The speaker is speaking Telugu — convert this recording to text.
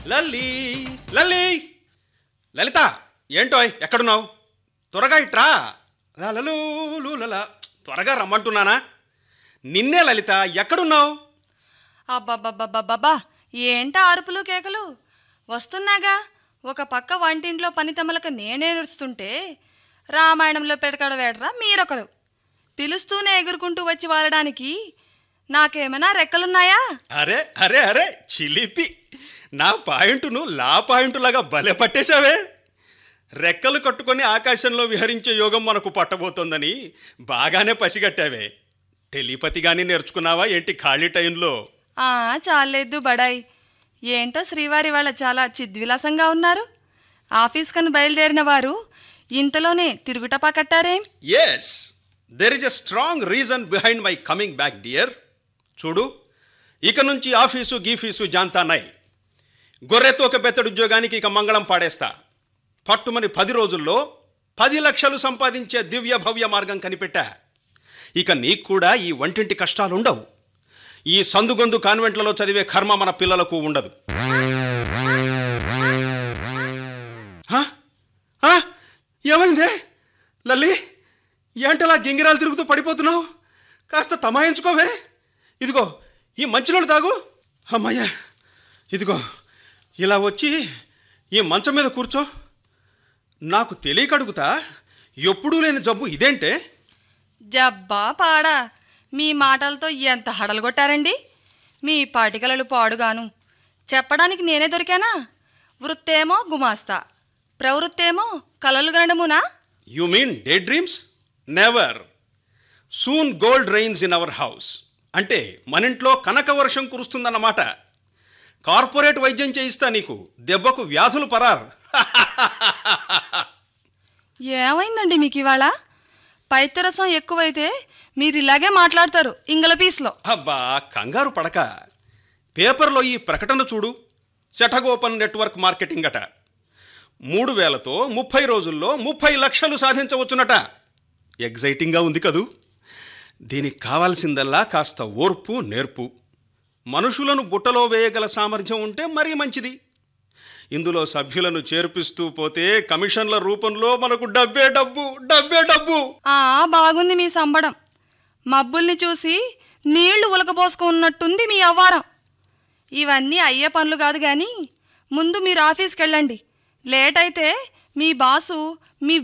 లల్లి లల్లి లలిత ఏంటోయ్ ఎక్కడున్నావు త్వరగా ఇట్రా లలలు లూలల త్వరగా రమ్మంటున్నానా నిన్నే లలిత ఎక్కడున్నావు అబ్బబ్బబ్బబ్బబ్బా ఏంట అరుపులు కేకలు వస్తున్నాగా ఒక పక్క వంటింట్లో పనితమలకు నేనే నడుస్తుంటే రామాయణంలో పెడకడ వేడరా మీరొకరు పిలుస్తూనే ఎగురుకుంటూ వచ్చి వాలడానికి నాకేమైనా రెక్కలున్నాయా అరే అరే అరే చిలిపి నా పాయింట్ను లా పాయింటులాగా భలే పట్టేశావే రెక్కలు కట్టుకొని ఆకాశంలో విహరించే యోగం మనకు పట్టబోతోందని బాగానే పసిగట్టావే టెలిపతిగాని నేర్చుకున్నావా ఏంటి ఖాళీ టైంలో ఆ చాలేదు బడాయ్ ఏంటో శ్రీవారి వాళ్ళ చాలా చిద్విలాసంగా ఉన్నారు ఆఫీస్ కను బయలుదేరిన వారు ఇంతలోనే తిరుగుటపా కట్టారేం yes there is a strong reason behind my coming back dear చూడు ఇక నుంచి ఆఫీసు గీఫీసు జాంతానాయ్ గొర్రెతో ఒక బెత్తడు ఉద్యోగానికి ఇక మంగళం పాడేస్తా పట్టుమని పది రోజుల్లో పది లక్షలు సంపాదించే దివ్య భవ్య మార్గం కనిపెట్టా ఇక నీకు కూడా ఈ వంటింటి కష్టాలు ఉండవు ఈ సందుగొందు కాన్వెంట్లలో చదివే కర్మ మన పిల్లలకు ఉండదు హా? హా? ఏమైందే లల్లి ఏంటలా గింగిరాలు తిరుగుతూ పడిపోతున్నావు కాస్త తమాయించుకోవే ఇదిగో ఈ మంచినీళ్ళు తాగు అమ్మయ్యా ఇదిగో ఇలా వచ్చి ఈ మంచం మీద కూర్చో నాకు తెలియక అడుగుతా ఎప్పుడూ లేని జబ్బు ఇదేంటే జబ్బా పాడా మీ మాటలతో ఎంత హడలు కొట్టారండి మీ పాటికలలు పాడుగాను చెప్పడానికి నేనే దొరికానా వృత్తేమో గుమాస్తా ప్రవృత్తేమో కలలు గనడమునా you mean day dreams never soon gold rains in our house అంటే మన ఇంట్లో కనక వర్షం కురుస్తుందన్నమాట కార్పొరేట్ వైద్యం చేయిస్తా నీకు దెబ్బకు వ్యాధులు పరారు ఏమైందండి మీకు ఇవాళ పైత్యరసం ఎక్కువైతే మీరు ఇలాగే మాట్లాడతారు ఇంగల పీస్లో అబ్బా కంగారు పడక పేపర్లో ఈ ప్రకటన చూడు శఠగోపన్ నెట్వర్క్ మార్కెటింగ్ అట మూడు వేలతో ముప్పై రోజుల్లో ముప్పై లక్షలు సాధించవచ్చునట ఎగ్జైటింగ్గా ఉంది కదూ దీనికి కావాల్సిందల్లా కాస్త ఓర్పు నేర్పు మనుషులను బుట్టలో వేయగల సామర్థ్యం ఉంటే మరీ మంచిది ఇందులో సభ్యులను చేర్పిస్తూ పోతే కమిషన్ల రూపంలో మనకు డబ్బే డబ్బు డబ్బే డబ్బు ఆ బాగుంది మీ సంబడం మబ్బుల్ని చూసి నీళ్లు ఉలకబోసుకున్నట్టుంది మీ అవ్వారం ఇవన్నీ అయ్యే పనులు కాదు కానీ ముందు మీరు ఆఫీస్కి వెళ్ళండి లేట్ అయితే మీ బాసు మీ